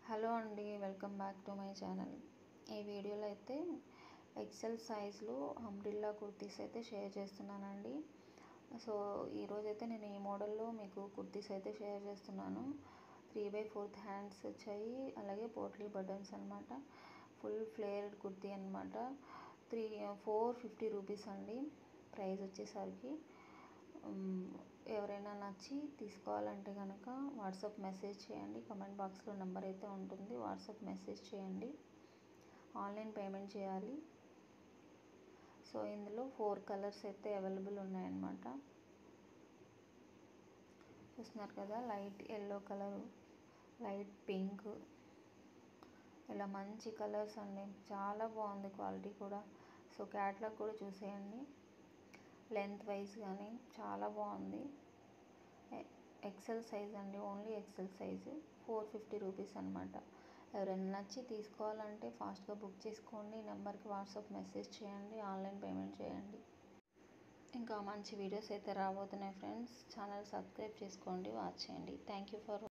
hello అండి welcome back to my channel ఈ వీడియోలో అయితే ఎక్సెల్ సైజ్లో అంబ్రిల్లా కుర్తీస్ అయితే షేర్ చేస్తున్నానండి సో ఈరోజు అయితే నేను ఈ మోడల్లో మీకు కుర్తీస్ అయితే షేర్ చేస్తున్నాను త్రీ బై ఫోర్త్ హ్యాండ్స్ వచ్చాయి అలాగే పోట్లీ బటన్స్ అనమాట ఫుల్ ఫ్లేర్డ్ కుర్తీ అనమాట త్రీ ఫోర్ ఫిఫ్టీ రూపీస్ అండి ప్రైస్ వచ్చేసరికి ఉమ్, ఎవరైనా నచ్చి తీసుకోవాలంటే కనుక వాట్సాప్ మెసేజ్ చేయండి కమెంట్ బాక్స్లో నెంబర్ అయితే ఉంటుంది వాట్సాప్ మెసేజ్ చేయండి ఆన్లైన్ పేమెంట్ చేయాలి సో ఇందులో ఫోర్ కలర్స్ అయితే అవైలబుల్ ఉన్నాయన్నమాట చూస్తున్నారు కదా light yellow colour light pink ఇలా మంచి కలర్స్ అండి చాలా బాగుంది క్వాలిటీ కూడా సో క్యాట్లాగ్ కూడా చూసేయండి లెంత్ వైజ్ కానీ చాలా బాగుంది ఎక్సెల్ సైజ్ అండి only XL size four fifty rupees అనమాట ఎవరైనా నచ్చి తీసుకోవాలంటే ఫాస్ట్గా బుక్ చేసుకోండి ఈ నెంబర్కి వాట్సాప్ మెసేజ్ చేయండి ఆన్లైన్ పేమెంట్ చేయండి ఇంకా మంచి వీడియోస్ అయితే రాబోతున్నాయి ఫ్రెండ్స్ ఛానల్ సబ్స్క్రైబ్ చేసుకోండి వాచ్ చేయండి థ్యాంక్ యూ ఫర్